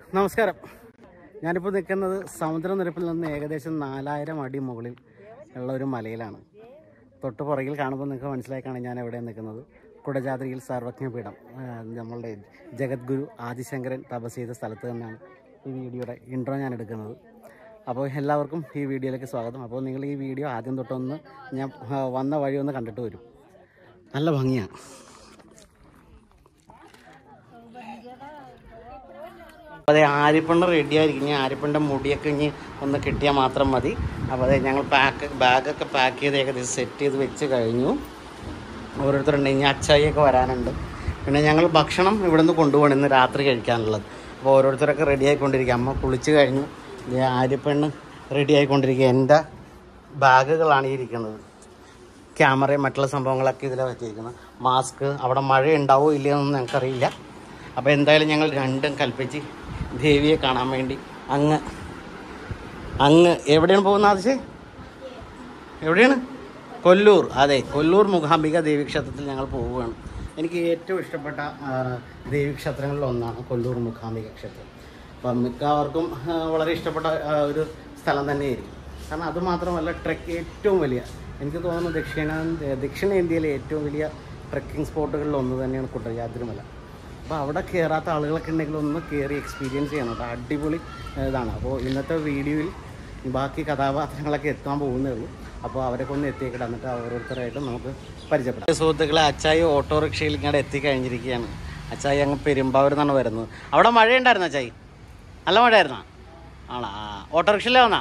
നമസ്കാരം ഞാനിപ്പോൾ നിൽക്കുന്നത് സമുദ്രനിരപ്പിൽ നിന്ന് ഏകദേശം നാലായിരം അടി മുകളിൽ ഉള്ള ഒരു മലയിലാണ് തൊട്ട് പുറകിൽ കാണുമ്പോൾ നിങ്ങൾക്ക് മനസ്സിലാക്കാണ് ഞാൻ എവിടെ നിൽക്കുന്നത് കുടജാദ്രിയിൽ സർവജ്ഞപീഠം ആ, നമ്മളുടെ ജഗദ്ഗുരു ആദിശങ്കരൻ തപസ് ചെയ്ത സ്ഥലത്ത് തന്നെയാണ് ഈ വീഡിയോയുടെ ഇൻട്രോ ഞാൻ എടുക്കുന്നത് അപ്പോൾ എല്ലാവർക്കും ഈ വീഡിയോയിലേക്ക് സ്വാഗതം അപ്പോൾ നിങ്ങൾ ഈ വീഡിയോ ആദ്യം തൊട്ടൊന്ന് ഞാൻ ആ, വന്ന വഴി ഒന്ന് കണ്ടിട്ട് വരും നല്ല ഭംഗിയാണ് അതെ ആര്യപ്പണ്ണ റെഡി ആയിരിക്കും ഇനി ആര്യപ്പണ്ണ മുടിയൊക്കെ ഇനി ഒന്ന് കിട്ടിയാൽ മാത്രം മതി അപ്പോൾ അതെ ഞങ്ങൾ പാക്ക് ബാഗൊക്കെ പാക്ക് ചെയ്ത് ഏകദേശം സെറ്റ് ചെയ്ത് വെച്ച് കഴിഞ്ഞു ഓരോരുത്തരുണ്ട് ഇനി അച്ചായിയൊക്കെ വരാനുണ്ട് പിന്നെ ഞങ്ങൾ ഭക്ഷണം ഇവിടെ നിന്ന് കൊണ്ടുപോകണം ഇന്ന് രാത്രി കഴിക്കാനുള്ളത് അപ്പോൾ ഓരോരുത്തരൊക്കെ റെഡി ആയിക്കൊണ്ടിരിക്കുക അമ്മ കുളിച്ച് കഴിഞ്ഞു ദേ ആര്യപ്പെണ്ണ് റെഡി ആയിക്കൊണ്ടിരിക്കുക എൻ്റെ ബാഗുകളാണ് ഈ ഇരിക്കുന്നത് ക്യാമറയും മറ്റുള്ള സംഭവങ്ങളൊക്കെ ഇതിലാണ് വെച്ചിരിക്കുന്നത് മാസ്ക് അവിടെ മഴ ഉണ്ടാവോ ഇല്ലയോ എന്നൊന്നും ഞങ്ങൾക്കറിയില്ല അപ്പോൾ എന്തായാലും ഞങ്ങൾ രണ്ടും കൽപ്പിച്ച് ദേവിയെ കാണാൻ വേണ്ടി അങ്ങ് അങ്ങ് എവിടെയാണ് പോകുന്നത് ആദിശേ എവിടെയാണ് കൊല്ലൂർ അതെ കൊല്ലൂർ മുഖാംബിക ദേവീക്ഷേത്രത്തിൽ ഞങ്ങൾ പോവുകയാണ് എനിക്ക് ഏറ്റവും ഇഷ്ടപ്പെട്ട ആ, ദേവീക്ഷേത്രങ്ങളിൽ ഒന്നാണ് കൊല്ലൂർ മുഖാംബിക ക്ഷേത്രം അപ്പം മിക്കവർക്കും ആ, വളരെ ഇഷ്ടപ്പെട്ട ആ, ഒരു സ്ഥലം തന്നെയായിരിക്കും കാരണം അത് മാത്രമല്ല ട്രെക്ക് ഏറ്റവും വലിയ എനിക്ക് തോന്നുന്നു ദക്ഷിണ ദക്ഷിണേന്ത്യയിലെ ഏറ്റവും വലിയ ട്രെക്കിംഗ് സ്പോട്ടുകളിൽ ഒന്ന് തന്നെയാണ് കുട്ടയാതിരുമല അപ്പോൾ അവിടെ കയറാത്ത ആളുകളൊക്കെ ഉണ്ടെങ്കിൽ ഒന്ന് കയറി എക്സ്പീരിയൻസ് ചെയ്യണം കേട്ടോ അടിപൊളി ഏഹ്, ഇതാണ് അപ്പോൾ ഇന്നത്തെ വീഡിയോയിൽ ബാക്കി കഥാപാത്രങ്ങളൊക്കെ എത്താൻ പോകുന്നേ ഉള്ളൂ അപ്പോൾ അവരൊക്കെ ഒന്ന് എത്തിയേക്കിട്ട് എന്നിട്ട് ഓരോരുത്തരായിട്ട് നമുക്ക് പരിചയപ്പെടാം സുഹൃത്തുക്കളെ അച്ചായി ഓട്ടോറിക്ഷയിൽ ഇങ്ങോട്ട് എത്തിക്കഴിഞ്ഞിരിക്കുകയാണ് അച്ചായി അങ്ങ് പെരുമ്പാവൂർ നിന്നാണ് വരുന്നത് അവിടെ മഴയുണ്ടായിരുന്നു അച്ചായി നല്ല മഴയായിരുന്നോ ആണോ ആ ഓട്ടോറിക്ഷയിലേ വന്നാ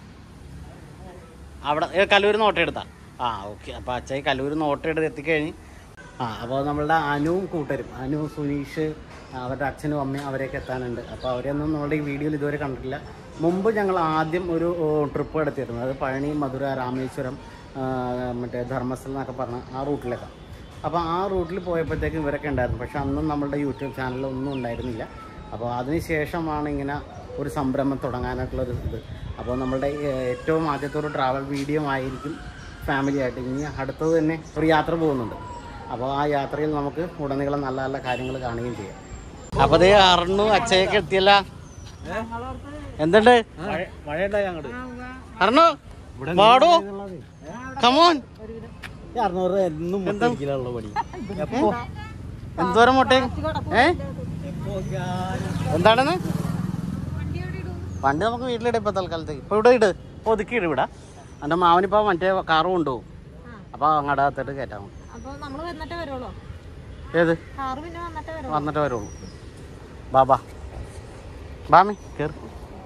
അവിടെ ഏ, കല്ലൂരിൽ നിന്ന് ഓട്ടോ എടുത്താ ആ ഓക്കെ അപ്പോൾ അച്ചായി കല്ലൂരിൽ നിന്ന് ഓട്ടോ എടുത്ത് എത്തിക്കഴിഞ്ഞ് ആ അപ്പോൾ നമ്മളുടെ അനുവും കൂട്ടരും അനു സുനീഷ് അവരുടെ അച്ഛനും അമ്മയും അവരെയൊക്കെ എത്താനുണ്ട് അപ്പോൾ അവരെയൊന്നും നമ്മുടെ ഈ വീഡിയോയിൽ ഇതുവരെ കണ്ടിട്ടില്ല മുമ്പ് ഞങ്ങൾ ആദ്യം ഒരു ട്രിപ്പ് എടുത്തിരുന്നു അത് പഴനി മധുര രാമേശ്വരം ആ, മറ്റേ ധർമ്മസ്ഥലം എന്നൊക്കെ പറഞ്ഞ ആ റൂട്ടിലേക്കാണ് അപ്പോൾ ആ റൂട്ടിൽ പോയപ്പോഴത്തേക്കും ഇവരൊക്കെ ഉണ്ടായിരുന്നു പക്ഷെ അന്നും നമ്മളുടെ യൂട്യൂബ് ചാനലിൽ ഒന്നും ഉണ്ടായിരുന്നില്ല അപ്പോൾ അതിന് ശേഷമാണ് ഇങ്ങനെ ഒരു സംരംഭം തുടങ്ങാനായിട്ടുള്ള ഒരു ഇത് അപ്പോൾ നമ്മളുടെ ഏഹ്, ഏറ്റവും ആദ്യത്തെ ഒരു ട്രാവൽ വീഡിയോ ആയിരിക്കും ഫാമിലി ആയിട്ട് ഇനി അടുത്തത് തന്നെ ഒരു യാത്ര പോകുന്നുണ്ട് അപ്പോൾ ആ യാത്രയിൽ നമുക്ക് ഉടനീളം നല്ല നല്ല കാര്യങ്ങൾ കാണുകയും ചെയ്യാം അപ്പോൾ അതേ അറണ്ണു അച്ഛയൊക്കെ എത്തിയല്ല എന്തുണ്ട് മഴയുണ്ടായി അങ്ങോട്ട് അറണ്ണു വാടോ കമോൻ അറുന്നൂറ് എന്നും മുട്ടിരിക്കലുള്ള പണി എപ്പോ എന്തോരം മുട്ടേ ഏ എന്താണെന്ന് വണ്ടി നമുക്ക് വീട്ടിലിടാം ഇപ്പൊ തൽക്കാലത്തേക്ക് ഇപ്പൊ ഇവിടെ ഇട് ഇപ്പൊ ഒതുക്കിയിട് ഇവിടെ എൻ്റെ മാവനിപ്പോ മറ്റേ കാറ് കൊണ്ടുപോകും അപ്പൊ അങ്ങടെ അകത്തോട്ട് കയറ്റാൻ മതി. അപ്പൊ നമ്മള് വന്നിട്ടേ വരുള്ളൂ ഏത് കാറ് പിന്നെ വന്നിട്ടേ വരുള്ളൂ വന്നിട്ട് വരുള്ളൂ ബാബാ ബാമി കയറി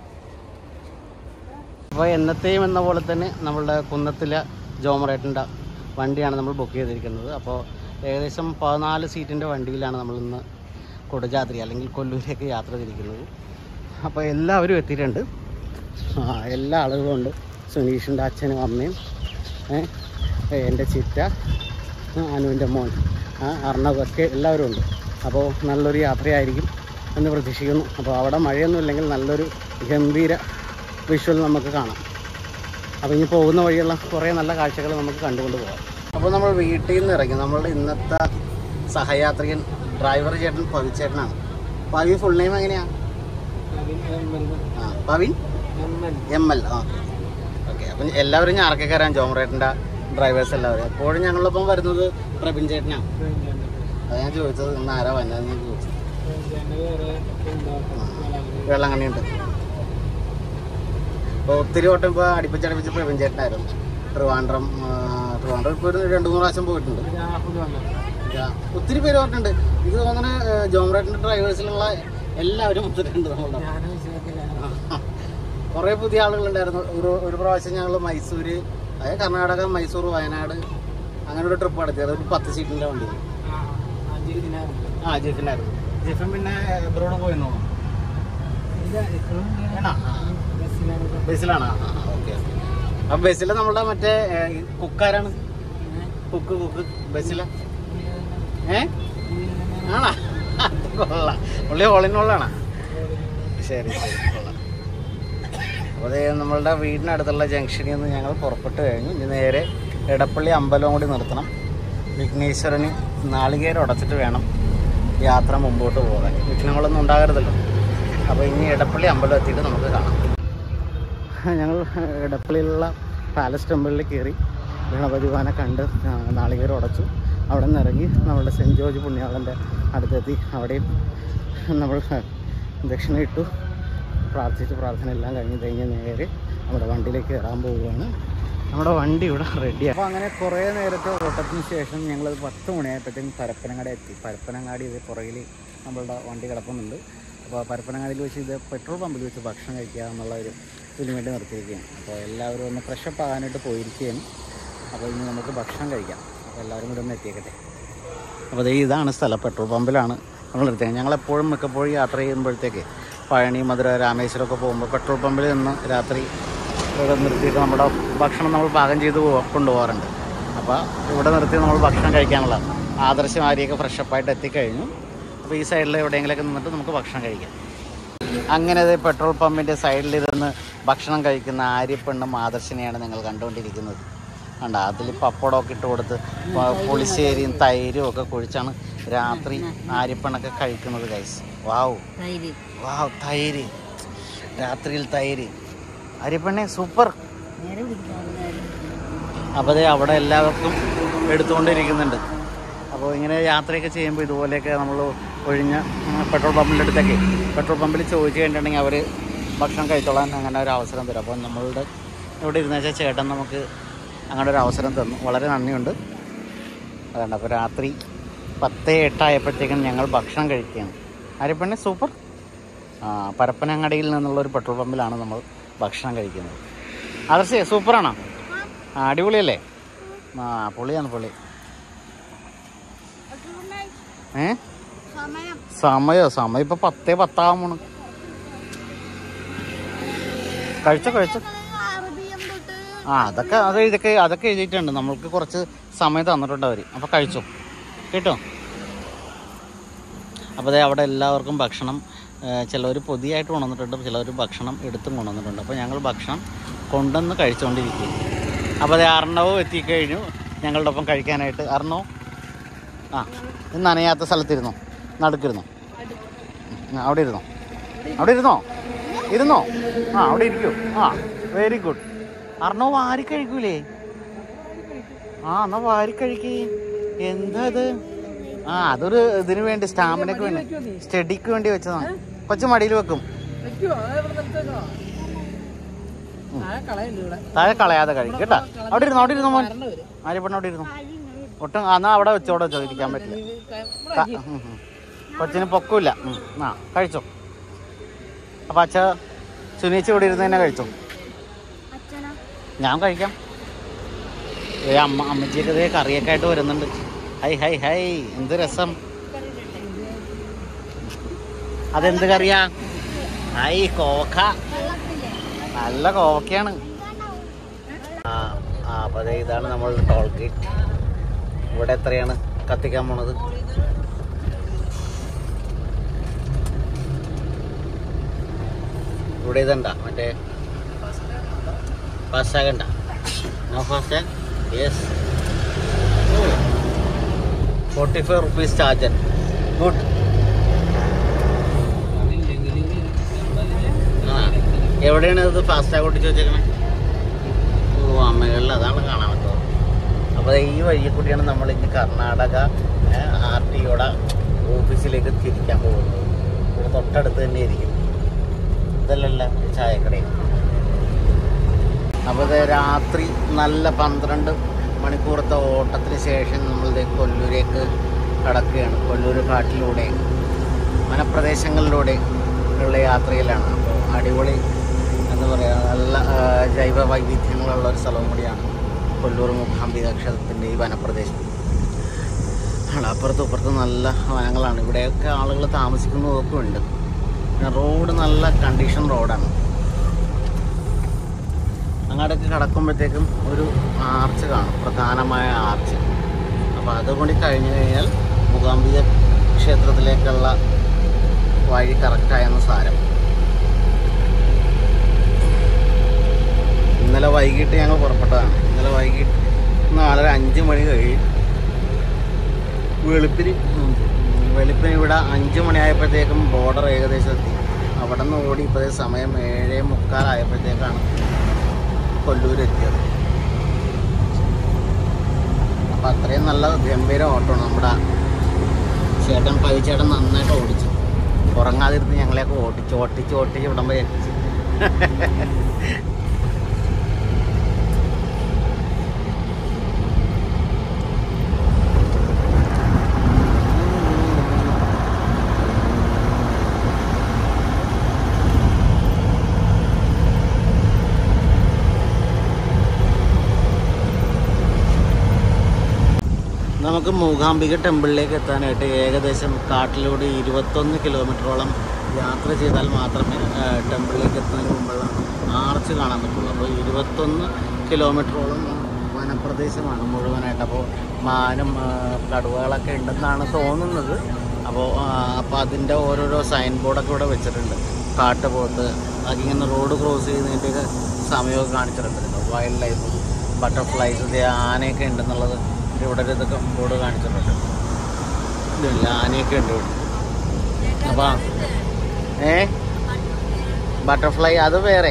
അപ്പോൾ എന്നത്തെയും എന്ന പോലെ തന്നെ നമ്മളുടെ കുന്നത്തിലെ ജോമറേട്ടൻ്റെ വണ്ടിയാണ് നമ്മൾ ബുക്ക് ചെയ്തിരിക്കുന്നത് അപ്പോൾ ഏകദേശം പതിനാല് സീറ്റിൻ്റെ വണ്ടിയിലാണ് നമ്മൾ ഇന്ന് കൊടുജാത്രി അല്ലെങ്കിൽ കൊല്ലൂരേക്ക് യാത്ര തിരിക്കുന്നത് അപ്പോൾ എല്ലാവരും എത്തിയിട്ടുണ്ട് ആ എല്ലാ ആളുകളും ഉണ്ട് സുനീഷിൻ്റെ അച്ഛനും അമ്മയും ഏ, എൻ്റെ ചിറ്റ ആ, അനുവിൻ്റെ മോൻ ആ അർണവൊക്കെ എല്ലാവരും ഉണ്ട് അപ്പോൾ നല്ലൊരു യാത്രയായിരിക്കും എന്ന് പ്രതീക്ഷിക്കുന്നു അപ്പോൾ അവിടെ മഴയൊന്നും ഇല്ലെങ്കിൽ നല്ലൊരു ഗംഭീര വിഷ്വൽ നമുക്ക് കാണാം അപ്പോൾ ഇനി പോകുന്ന വഴിയുള്ള കുറേ നല്ല കാഴ്ചകൾ നമുക്ക് കണ്ടുകൊണ്ട് പോകാം അപ്പോൾ നമ്മൾ വീട്ടിൽ നിന്ന് ഇറങ്ങി നമ്മളുടെ ഇന്നത്തെ സഹയാത്രികൻ ഡ്രൈവർ ചേട്ടൻ പവിച്ചേട്ടനാണ് പവി ഫുൾ നെയിം എങ്ങനെയാണ് ആ പവിൻ എം എൽ ആ ഓക്കെ അപ്പം എല്ലാവരും ഞാറക്കാരാണ് ജോമറേട്ടൻ്റെ ഡ്രൈവേഴ്സ് എല്ലാവരും എപ്പോഴും ഞങ്ങളിപ്പം വരുന്നത് പ്രബിൻ ചേട്ടനാണ് അത് ഞാൻ ചോദിച്ചത് ഇന്ന് ആരാ വന്നതെന്ന് ഞാൻ ചോദിച്ചത് വെള്ളങ്കണ്ണിയുണ്ട് അപ്പോൾ ഒത്തിരി വട്ടം ഇപ്പോൾ അടുപ്പിച്ചടുപ്പിച്ച് പ്രവീൺ ചേട്ടനായിരുന്നു ട്രിവാൻഡ്രം ആ, ട്രിവാൻഡ്രം ഇപ്പോൾ ഒരു രണ്ട് മൂന്ന് പ്രാവശ്യം പോയിട്ടുണ്ട് ഇല്ല. ഒത്തിരി പേര് പറഞ്ഞിട്ടുണ്ട് ഇത് തോന്നുന്നു ജോമറേറ്റിൻ്റെ ഡ്രൈവേഴ്സിലുള്ള എല്ലാവരും വന്നിട്ടുണ്ട് നമ്മളുടെ കുറേ പുതിയ ആളുകളുണ്ടായിരുന്നു ഒരു ഒരു പ്രാവശ്യം ഞങ്ങൾ മൈസൂര് അതായത് കർണാടക മൈസൂർ വയനാട് അങ്ങനെ ഒരു ട്രിപ്പ് നടത്തി അത് ഒരു പത്ത് സീറ്റിൻ്റെ വണ്ടി ആ ജിഫിനായിരുന്നു ജിഫിൻ പിന്നെ എബ്രോഡ് പോയി നോക്കാം ബസ്സിലാണോ ഓക്കെ അപ്പൊ ബസ്സിൽ നമ്മളുടെ മറ്റേ ഏ, ഈ കുക്കാരാണ് കുക്ക് കുക്ക് ബസ്സില ഏ ആണാ അത് കൊള്ളാം പുള്ളി ഹോളിനോളാണ് ശരി ശരി കൊള്ളാം അപ്പോൾ അതേ നമ്മളുടെ വീടിനടുത്തുള്ള ജംഗ്ഷനിൽ നിന്ന് ഞങ്ങൾ പുറപ്പെട്ട് കഴിഞ്ഞു ഇനി നേരെ എടപ്പള്ളി അമ്പലവും കൂടി നിർത്തണം വിഘ്നേശ്വരന് നാളികേരം ഉടച്ചിട്ട് വേണം യാത്ര മുമ്പോട്ട് പോകാൻ വിഘ്നങ്ങളൊന്നും ഉണ്ടാകരുതല്ലോ അപ്പോൾ ഇനി എടപ്പള്ളി അമ്പലം എത്തിയിട്ട് നമുക്ക് കാണാം ഞങ്ങൾ എടപ്പള്ളിയിലുള്ള പാലസ് ടെമ്പിളിൽ കയറി ഗണപതി വാനെ കണ്ട് ആ, നാളികേരം ഉടച്ചു അവിടെ നിന്ന് ഇറങ്ങി നമ്മുടെ സെൻറ്റ് ജോർജ് പുണ്യാളൻ്റെ അടുത്തെത്തി അവിടെയും നമ്മൾ ദക്ഷിണ ഇട്ടു പ്രാർത്ഥിച്ച് പ്രാർത്ഥന എല്ലാം കഴിഞ്ഞ് കഴിഞ്ഞ് നേരെ നമ്മുടെ വണ്ടിയിലേക്ക് കയറാൻ പോവുകയാണ് നമ്മുടെ വണ്ടി ഇവിടെ റെഡിയാണ് അപ്പോൾ അങ്ങനെ കുറേ നേരത്തെ ഓട്ടത്തിന് ശേഷം ഞങ്ങൾ പത്ത് മണിയായപ്പോഴത്തേക്കും പരപ്പനങ്ങാടി എത്തി പരപ്പനങ്ങാടി ഇത് പുറകിൽ നമ്മളുടെ വണ്ടി കിടക്കുന്നുണ്ട് അപ്പോൾ പരപ്പനങ്ങാടിയിൽ വെച്ച് ഇത് പെട്രോൾ പമ്പിൽ വെച്ച് ഭക്ഷണം കഴിക്കുക എന്നുള്ള ഒരു ഇതിന് വേണ്ടി നിർത്തിയിരിക്കുകയാണ് അപ്പോൾ എല്ലാവരും ഒന്ന് ഫ്രഷപ്പ് ആകാനായിട്ട് പോയിരിക്കുകയാണ് അപ്പോൾ ഇനി നമുക്ക് ഭക്ഷണം കഴിക്കാം അപ്പോൾ എല്ലാവരും കൂടി ഒന്ന് എത്തിയേക്കട്ടെ അപ്പോൾ ദേ ഇതാണ് സ്ഥലം പെട്രോൾ പമ്പിലാണ് നമ്മൾ നിർത്തിയത് ഞങ്ങളെപ്പോഴും മിക്കപ്പോഴും യാത്ര ചെയ്യുമ്പോഴത്തേക്ക് പഴനി മധുര രാമേശ്വരം ഒക്കെ പോകുമ്പോൾ പെട്രോൾ പമ്പിൽ നിന്ന് രാത്രി ഇവിടെ നിർത്തിയിട്ട് നമ്മുടെ ഭക്ഷണം നമ്മൾ പാകം ചെയ്ത് പോ- കൊണ്ടുപോകാറുണ്ട് അപ്പോൾ ഇവിടെ നിർത്തി നമ്മൾ ഭക്ഷണം കഴിക്കാനുള്ള ആദർശമാരിയൊക്കെ ഫ്രഷപ്പായിട്ട് എത്തിക്കഴിഞ്ഞു അപ്പോൾ ഈ സൈഡിൽ എവിടെയെങ്കിലുമൊക്കെ നിന്നിട്ട് നമുക്ക് ഭക്ഷണം കഴിക്കാം അങ്ങനെ ദേ പെട്രോൾ പമ്പിൻ്റെ സൈഡിലിരുന്ന് ഭക്ഷണം കഴിക്കുന്ന ആര്യപ്പെണ്ണും ആദർശനെയാണ് നിങ്ങൾ കണ്ടുകൊണ്ടിരിക്കുന്നത് കണ്ട അതിൽ പപ്പടമൊക്കെ ഇട്ട് കൊടുത്ത് പ- പുളിശ്ശേരിയും തൈരും ഒക്കെ കുഴിച്ചാണ് രാത്രി ആര്യപ്പെണ്ണൊക്കെ കഴിക്കുന്നത് ഗൈസ് വാവ് വാവ് തൈര് രാത്രിയിൽ തൈര് ആര്യപ്പെണ്ണെ സൂപ്പർ അപ്പോൾ ദേ അവിടെ എല്ലാവർക്കും എടുത്തുകൊണ്ടിരിക്കുന്നുണ്ട് അപ്പോൾ ഇങ്ങനെ യാത്രയൊക്കെ ചെയ്യുമ്പോൾ ഇതുപോലെയൊക്കെ നമ്മൾ ഒഴിഞ്ഞ ഉം, പെട്രോൾ പമ്പിൻ്റെ അടുത്തൊക്കെ പെട്രോൾ പമ്പിൽ ചോദിച്ചു കഴിഞ്ഞിട്ടുണ്ടെങ്കിൽ അവർ ഭക്ഷണം കഴിച്ചോളാൻ അങ്ങനെ ഒരു അവസരം തരും അപ്പോൾ നമ്മളുടെ ഇവിടെ ഇരുന്ന വെച്ചാൽ ചേട്ടൻ നമുക്ക് അങ്ങനെ ഒരു അവസരം തന്നു വളരെ നന്ദിയുണ്ട് അതുകൊണ്ട് അപ്പോൾ രാത്രി പത്ത് എട്ടായപ്പോഴത്തേക്കും ഞങ്ങൾ ഭക്ഷണം കഴിക്കുകയാണ് ആര്യപ്പെണ്ണെ സൂപ്പർ ആ പരപ്പനങ്ങടിയിൽ നിന്നുള്ള ഒരു പെട്രോൾ പമ്പിലാണ് നമ്മൾ ഭക്ഷണം കഴിക്കുന്നത് അതർച്ചേ സൂപ്പറാണോ ആ അടിപൊളിയല്ലേ ആ പൊളിയാണ് പൊളി ഏ സമയോ സമയം ഇപ്പൊ പത്തേ പത്താവുമാണ് കഴിച്ചോ കഴിച്ചോ ആ അതൊക്കെ അത് ഇതൊക്കെ അതൊക്കെ എഴുതിയിട്ടുണ്ട് നമ്മൾക്ക് കുറച്ച് സമയം തന്നിട്ടുണ്ട് അവർ അപ്പോൾ കഴിച്ചോ കേട്ടോ അപ്പോൾ അതെ അവിടെ എല്ലാവർക്കും ഭക്ഷണം ചിലവർ പൊതിയായിട്ട് കൊണ്ടുവന്നിട്ടുണ്ട് ചിലവർ ഭക്ഷണം എടുത്തും കൊണ്ടുവന്നിട്ടുണ്ട് അപ്പോൾ ഞങ്ങൾ ഭക്ഷണം കൊണ്ടുവന്ന് കഴിച്ചുകൊണ്ടിരിക്കും അപ്പോൾ അതെ അർണവും എത്തിക്കഴിഞ്ഞു ഞങ്ങളുടെ ഒപ്പം കഴിക്കാനായിട്ട് അർണോ ആ ഇത് നനയാത്ത സ്ഥലത്തിരുന്നോ നടുക്കിരുന്നോ ഉം, അവിടെ ഇരുന്നോ അവിടെ ഇരുന്നോ ഇരുന്നോ ആ അവിടെ ഇരിക്കൂ ആ വെരി ഗുഡ് അർണോ വാരി കഴിക്കൂലേ ആ എന്നാ വാരി കഴിക്കേ എന്താ ഇത് ആ അതൊരു ഇതിനു വേണ്ടി സ്റ്റാമിനക്ക് വേണ്ടി സ്റ്റഡിക്ക് വേണ്ടി വെച്ചതാണ് കൊച്ചു മടിയിൽ വെക്കും താഴെ കളയാതെ കഴിക്കും കേട്ടാ അവിടെ ഇരുന്നു അവിടെ ഇരുന്നു മോൻ ആര്യപ്പണ്ണ അവിടെ ഇരുന്നു ഒട്ടും ആ, എന്നാ അവിടെ വെച്ചോടെ വെച്ചോ ഇരിക്കാൻ പറ്റില്ല ക- ഉം, ഉം. കൊച്ചിന് പൊക്കില്ല ആ കഴിച്ചോ അപ്പൊ അച്ഛ സുനീച്ച് ഇവിടെ ഇരുന്ന് തന്നെ കഴിച്ചോ ഞാൻ കഴിക്കാം ഏ അമ്മ അമ്മച്ചിയൊക്കെ ഇതേ കറിയൊക്കെ ആയിട്ട് വരുന്നുണ്ട് ഹൈ ഹൈ ഹൈ എന്ത് രസം അതെന്ത് കറിയാ ഹൈ കോക്ക നല്ല കോവക്കയാണ് ആ ആ അപ്പൊ ദേ ഇതാണ് നമ്മൾ ടോൾ ഗേറ്റ് ഇവിടെ എത്രയാണ് കത്തിക്കാൻ പോണത് ഇവിടെ ഇതണ്ട മറ്റേ ഫാസ്റ്റാഗ് ഉണ്ട no FASTag yes forty five rupees charger good ആ എവിടെയാണ് ഇത് ഫാസ്റ്റാഗ് ഒട്ടിച്ച് വെച്ചേക്കണേ ഓ അമ്മകളിൽ അതാണ് കാണാൻ പറ്റുന്നത് അപ്പോൾ ഈ വഴിയെ കൂടിയാണ് നമ്മൾ ഇനി കർണാടക ആർ ടി ഒയുടെ ഓഫീസിലേക്ക് തിരിക്കാൻ പോകുന്നത് ഇവിടെ തൊട്ടടുത്ത് തന്നെ ഇരിക്കും ഇതല്ലല്ല ഈ ചായക്കടയും അപ്പോൾ ഇത് രാത്രി നല്ല പന്ത്രണ്ട് മണിക്കൂറത്തെ ഓട്ടത്തിന് ശേഷം നമ്മളിത് കൊല്ലൂരേക്ക് കടക്കുകയാണ് കൊല്ലൂർ കാട്ടിലൂടെ വനപ്രദേശങ്ങളിലൂടെ ഉള്ള യാത്രയിലാണ് അപ്പോൾ അടിപൊളി എന്താ പറയുക നല്ല ആ, ജൈവ വൈവിധ്യങ്ങളുള്ള ഒരു സ്ഥലവും കൂടിയാണ് കൊല്ലൂർ മൂകാംബിക ക്ഷേത്രത്തിൻ്റെ ഈ വനപ്രദേശം ആണ് അപ്പുറത്തും ഇപ്പുറത്തും നല്ല വനങ്ങളാണ് ഇവിടെയൊക്കെ ആളുകൾ താമസിക്കുന്നതൊക്കെ ഉണ്ട് പിന്നെ റോഡ് നല്ല കണ്ടീഷൻ റോഡാണ് അങ്ങോട്ടേക്ക് കടക്കുമ്പോഴത്തേക്കും ഒരു ആർച്ച് കാണും പ്രധാനമായ ആർച്ച് അപ്പോൾ അതുകൂടി കഴിഞ്ഞു കഴിഞ്ഞാൽ മൂകാംബിക ക്ഷേത്രത്തിലേക്കുള്ള വഴി കറക്റ്റായെന്ന് സാരം ഇന്നലെ വൈകിട്ട് ഞങ്ങൾ പുറപ്പെട്ടതാണ് ഇന്നലെ വൈകിട്ട് നാലര അഞ്ച് മണി കഴിയും വെളുപ്പിന് ഉം, വെളുപ്പിന് ഇവിടെ അഞ്ച് മണിയായപ്പോഴത്തേക്കും ബോർഡർ ഏകദേശം എത്തി അവിടെ നിന്ന് ഓടി ഇപ്പോൾ സമയം ഏഴേ മുക്കാലായപ്പോഴത്തേക്കാണ് കൊല്ലൂർ എത്തിയത് അപ്പം അത്രയും നല്ല ഗംഭീര ഓട്ടമാണ് നമ്മുടെ ചേട്ടൻ പൈച്ചേട്ടൻ നന്നായിട്ട് ഓടിച്ചു ഉറങ്ങാതിരുന്ന് ഞങ്ങളെയൊക്കെ ഓടിച്ച് ഓട്ടിച്ച് ഓട്ടിച്ച് ഇവിടം വരെ എത്തിച്ചു നമുക്ക് മൂകാംബിക ടെമ്പിളിലേക്ക് എത്താനായിട്ട് ഏകദേശം കാട്ടിലൂടെ ഇരുപത്തൊന്ന് കിലോമീറ്ററോളം യാത്ര ചെയ്താൽ മാത്രമേ ആ, ടെമ്പിളിലേക്ക് എത്തുന്നതിന് മുമ്പുള്ള ആർച്ച് കാണാൻ പറ്റുള്ളൂ അപ്പോൾ ഇരുപത്തൊന്ന് കിലോമീറ്ററോളം വനപ്രദേശമാണ് മുഴുവനായിട്ട് അപ്പോൾ മാനും ആ, കടുവകളൊക്കെ ഉണ്ടെന്നാണ് തോന്നുന്നത് അപ്പോൾ അപ്പോൾ അതിൻ്റെ ഓരോരോ സൈൻ ബോർഡൊക്കെ ഇവിടെ വെച്ചിട്ടുണ്ട് കാട്ടുപോത്ത് അതിങ്ങനെ റോഡ് ക്രോസ് ചെയ്യുന്നതിൻ്റെയൊക്കെ സമയമൊക്കെ കാണിച്ചിട്ടുണ്ട് വൈൽഡ് ലൈഫ് ബട്ടർഫ്ലൈസ് ഇത് ആനയൊക്കെ ഉണ്ടെന്നുള്ളത് ഇവിടെ ഒരു ഇതൊക്കെ ബോർഡ് കാണിച്ചിട്ടുണ്ട് ഇതില്ല ആനയൊക്കെ ഉണ്ട് ഇവിടെ അപ്പോൾ ഏ ബട്ടർഫ്ലൈ അത് വേറെ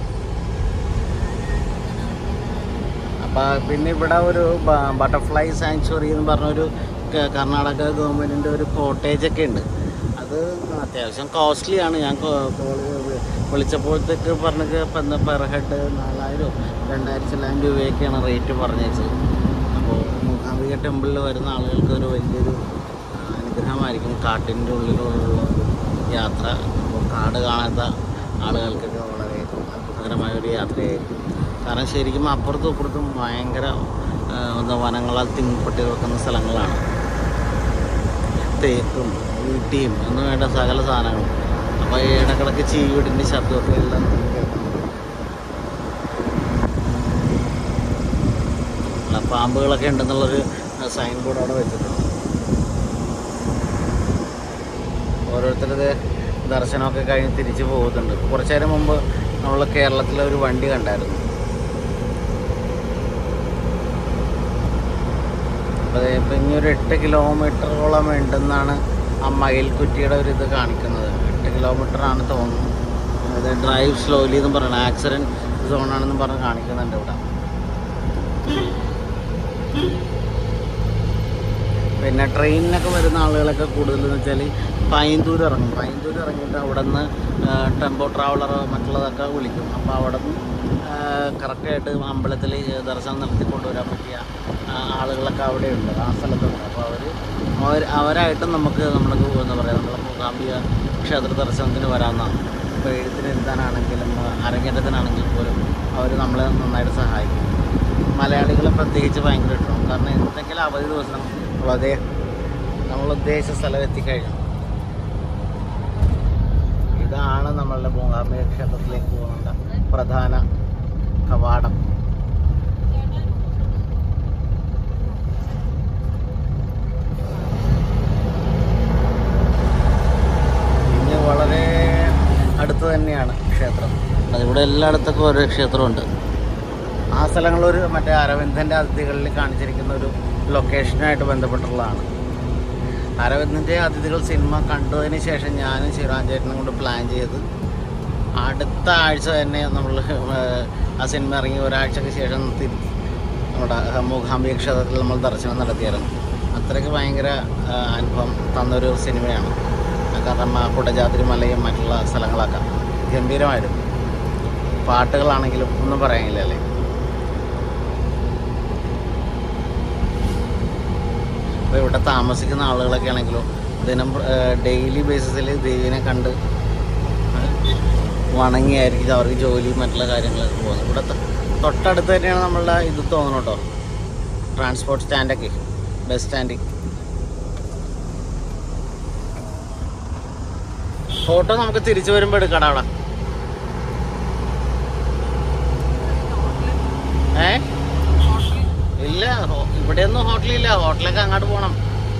അപ്പോൾ പിന്നെ ഇവിടെ ഒരു ബട്ടർഫ്ലൈ സാങ്ച്വറി എന്ന് പറഞ്ഞൊരു ക- കർണാടക ഗവൺമെൻറ്റിൻ്റെ ഒരു കോട്ടേജ് ഒക്കെ ഉണ്ട് അത് അത്യാവശ്യം കോസ്റ്റ്ലി ആണ് ഞാൻ കോ- കോള് വിളിച്ചപ്പോഴത്തേക്ക് പറഞ്ഞത് ഇപ്പം പെർ ഹെഡ് നാലായിരം രണ്ടായിരം ചില്ലായിരം രൂപയൊക്കെയാണ് റേറ്റ് പറഞ്ഞത് അപ്പോൾ മൂകാംബിക ടെമ്പിളിൽ വരുന്ന ആളുകൾക്ക് ഒരു വലിയൊരു ആ, അനുഗ്രഹമായിരിക്കും കാട്ടിൻ്റെ ഉള്ളിലുള്ള ഒരു യാത്ര അപ്പോൾ കാട് കാണാത്ത ആളുകൾക്കൊക്കെ വളരെ അത്ഭുതകരമായ ഒരു യാത്രയായിരിക്കും കാരണം ശരിക്കും അപ്പുറത്തും ഇപ്പുറത്തും ഭയങ്കര ആ, എന്താ വനങ്ങളാൽ തിങ്ങിപ്പെട്ടി കിടക്കുന്ന സ്ഥലങ്ങളാണ് തേക്കും ഈട്ടിയും എന്ന് വേണ്ട സകല സാധനങ്ങളും അപ്പോൾ ഈ ഇടക്കിടക്ക് ചീവീടിൻ്റെ ശബ്ദമൊക്കെ എല്ലാം നമുക്ക് കേൾക്കാം അല്ല, പാമ്പുകളൊക്കെ ഉണ്ടെന്നുള്ളൊരു സൈൻ ബോർഡ് അവിടെ വെച്ചിട്ടുണ്ട് ഓരോരുത്തരുടെ ദർശനമൊക്കെ കഴിഞ്ഞ് തിരിച്ചു പോകുന്നുണ്ട് കുറച്ചു നേരം മുമ്പ് നമ്മൾ കേരളത്തിലെ ഒരു വണ്ടി കണ്ടായിരുന്നു അപ്പോൾ ഇപ്പം ഇനി ഒരു എട്ട് കിലോമീറ്ററോളം ഉണ്ടെന്നാണ് ആ മയിൽക്കുറ്റിയുടെ ഒരു ഇത് കാണിക്കുന്നത് എട്ട് കിലോമീറ്റർ ആണ് തോന്നുന്നു അത് ഡ്രൈവ് സ്ലോലി എന്ന് പറയുന്നത് ആക്സിഡൻറ്റ് സോണാണെന്ന് പറഞ്ഞ് കാണിക്കുന്നുണ്ട് ഇവിടെ പിന്നെ ട്രെയിനിനൊക്കെ വരുന്ന ആളുകളൊക്കെ കൂടുതലെന്ന് വെച്ചാൽ പൈന്തൂർ ഇറങ്ങും പൈന്തൂർ ഇറങ്ങിയിട്ട് അവിടെ നിന്ന് ടെമ്പോ ട്രാവലർ മറ്റുള്ളതൊക്കെ വിളിക്കും അപ്പോൾ അവിടെ നിന്ന് കറക്റ്റായിട്ട് അമ്പലത്തിൽ ദർശനം നടത്തി കൊണ്ടുവരാൻ പറ്റിയ ആ, ആളുകളൊക്കെ അവിടെയുണ്ട് ആ സ്ഥലത്തുണ്ട് അപ്പോൾ അവർ അവർ അവരായിട്ടും നമുക്ക് നമ്മുടെ എന്താ പറയുക നമ്മുടെ മൂകാംബിക ക്ഷേത്ര ദർശനത്തിന് വരാമെന്നാണ് ഇപ്പോൾ എഴുത്തിന് എഴുതാനാണെങ്കിലും അരങ്ങേറ്റത്തിനാണെങ്കിൽ പോലും അവർ നമ്മളെ നന്നായിട്ട് സഹായിക്കും മലയാളികളെ പ്രത്യേകിച്ച് ഭയങ്കര ഇഷ്ടമാണ് കാരണം എന്തെങ്കിലും അവധി ദിവസം നമ്മളതേ നമ്മൾ ഉദ്ദേശിച്ച സ്ഥലം എത്തിക്കഴിഞ്ഞു ഇതാണ് നമ്മളുടെ മൂകാംബിക ക്ഷേത്രത്തിലേക്ക് പോകുന്ന പ്രധാന കവാടം ഇനി വളരെ അടുത്ത് തന്നെയാണ് ക്ഷേത്രം അതിവിടെ എല്ലായിടത്തൊക്കെ ഓരോ ക്ഷേത്രമുണ്ട് ആ സ്ഥലങ്ങളൊരു മറ്റേ അരവിന്ദൻ്റെ അതിഥികളിൽ കാണിച്ചിരിക്കുന്ന ഒരു ലൊക്കേഷനായിട്ട് ബന്ധപ്പെട്ടുള്ളതാണ് അരവിന്ദൻ്റെ അതിഥികൾ സിനിമ കണ്ടതിന് ശേഷം ഞാനും ശിവരാജേട്ടനും കൊണ്ട് പ്ലാൻ ചെയ്ത് അടുത്ത ആഴ്ച തന്നെ നമ്മൾ ആ സിനിമ ഇറങ്ങി ഒരാഴ്ചക്ക് ശേഷം തിരി നമ്മുടെ മൂകാംബിക ക്ഷേത്രത്തിൽ നമ്മൾ ദർശനം നടത്തിയായിരുന്നു അത്രയ്ക്ക് ഭയങ്കര ആ, അനുഭവം തന്നൊരു സിനിമയാണ് കാരണം ആ കുടജാതിരി മലയും മറ്റുള്ള സ്ഥലങ്ങളൊക്കെ ഗംഭീരമായിരുന്നു പാട്ടുകളാണെങ്കിലും ഒന്നും പറയാനില്ല അല്ലേ അപ്പോൾ ഇവിടെ താമസിക്കുന്ന ആളുകളൊക്കെ ആണെങ്കിലും ദിനം ഡെയിലി ബേസിസിൽ ദേവിനെ കണ്ട് വണങ്ങിയായിരിക്കും അവർക്ക് ജോലിയും മറ്റുള്ള കാര്യങ്ങളൊക്കെ പോകുന്നത് ഇവിടെ ത- തൊട്ടടുത്ത് തന്നെയാണ് നമ്മളുടെ ഇത് തോന്നുന്നു കേട്ടോ ട്രാൻസ്പോർട്ട് സ്റ്റാൻഡൊക്കെ ബസ് സ്റ്റാൻഡ് ഫോട്ടോ നമുക്ക് തിരിച്ചു വരുമ്പോൾ എടുക്കണം അവിടെ ഏ ഇല്ല ഹോ- ഇവിടെയൊന്നും ഹോട്ടലില്ല ഹോട്ടലൊക്കെ അങ്ങോട്ട് പോകണം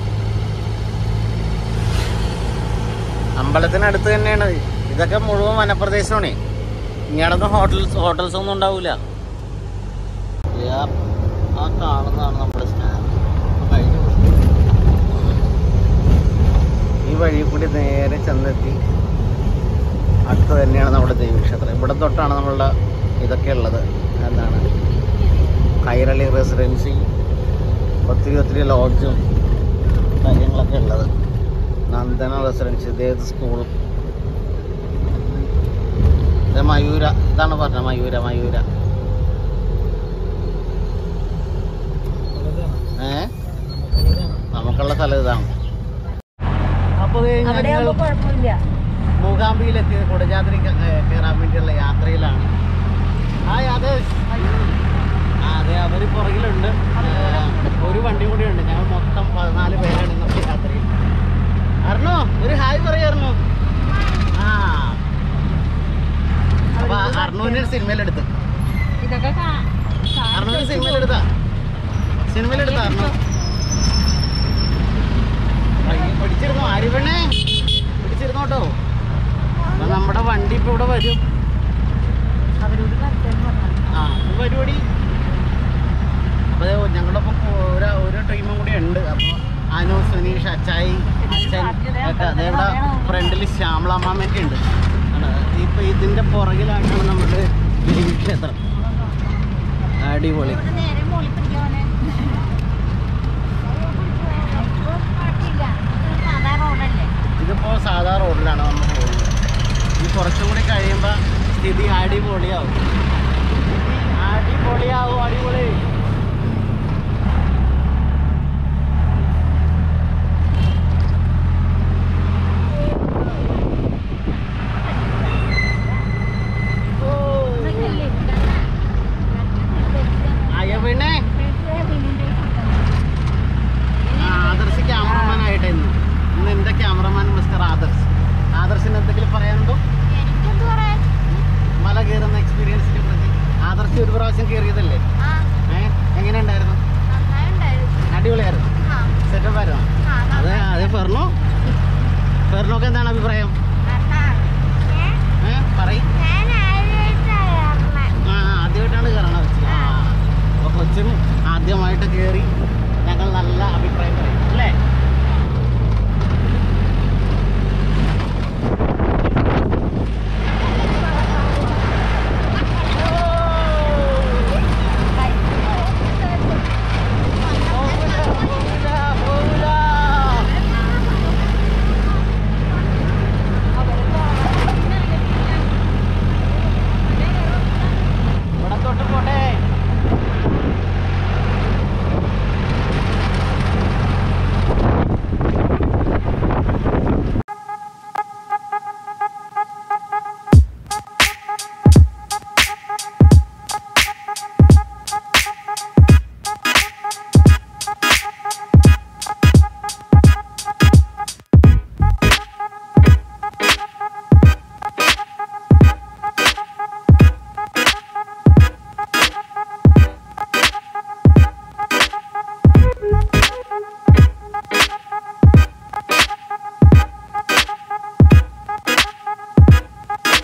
അമ്പലത്തിനടുത്ത് തന്നെയാണ് ഇതൊക്കെ മുഴുവൻ വനപ്രദേശമാണ് ഇങ്ങോട്ടൊന്നും ഹോട്ടൽസ് ഹോട്ടൽസ് ഒന്നും ഉണ്ടാവില്ല ആ കാണുന്നതാണ് നമ്മുടെ സ്റ്റാൻഡ് കഴിഞ്ഞ ഈ വഴി കൂടി നേരെ ചെന്നെത്തി അടുത്ത് തന്നെയാണ് നമ്മുടെ ദേവീക്ഷേത്രം ഇവിടെ തൊട്ടാണ് നമ്മളുടെ ഇതൊക്കെ ഉള്ളത് എന്താണ് കൈരളി റെസിഡൻസി ഒത്തിരി ഒത്തിരി ലോഡ്ജും കാര്യങ്ങളൊക്കെ ഉള്ളത് നന്ദന റെസിഡൻസി ഇതേത് സ്കൂൾ ഇത് മയൂര ഇതാണ് പറഞ്ഞത് മയൂര മയൂര ഏ നമുക്കുള്ള സ്ഥലം ഇതാണ് അപ്പോൾ അവിടെ ആവുമ്പോ കുഴപ്പമില്ല മൂകാംബിയിലെത്തി കുടജാദ്രി ക- ഏ, കയറാൻ വേണ്ടിയുള്ള യാത്രയിലാണ് ആ അതെ ആ അതെ അവർ പുറകിലുണ്ട് ഏ, ഒരു വണ്ടി കൂടി ഉണ്ട് ഞങ്ങൾ മൊത്തം പതിനാല് പേരാണ് ഇന്നത്തെ യാത്രയിൽ അറിഞ്ഞോ ഒരു ഹായ് പറയായിരുന്നു ആ അപ്പൊ അർണുവിന് ഒരു സിനിമയിലെടുത്ത് ഇതൊക്കെ കാ- അർണുവിന് സിനിമയിലെടുത്താ സിനിമയിലെടുത്താ അർണു പയ്യെ പിടിച്ചിരുന്നോ ആര്യവണ്ണേ പിടിച്ചിരുന്നോട്ടോ അപ്പൊ നമ്മുടെ വണ്ടി ഇപ്പൊ ഇവിടെ വരും അവരോട് കറക്റ്റ് പറഞ്ഞു ആ ഇത് പരിപാടി അപ്പോൾ ഞങ്ങളൊപ്പം ഒരു ഒരു ടീമും കൂടി ഉണ്ട് അപ്പോൾ അനു സുനീഷ് അച്ചായി അച്ഛൻ ഒക്കെ അതേ ഇവിടെ ഫ്രണ്ടിൽ ശ്യാമളാമാമയൊക്കെ ഉണ്ട് ഇപ്പൊ ഇതിന്റെ പുറകിലായിട്ടാണ് നമ്മുടെ ദേവീക്ഷേത്രം അടിപൊളി ഇവിടെ നേരെ മോളിൽ പിടിക്കാനെ സാധാ റോഡല്ലേ ഇതിപ്പോ സാധാ റോഡിലാണ് നമ്മൾ പോകുന്നത് ഈ കുറച്ചും കൂടി കഴിയുമ്പോൾ സ്ഥിതി അടിപൊളിയാവും അടിപൊളിയാവും അടിപൊളി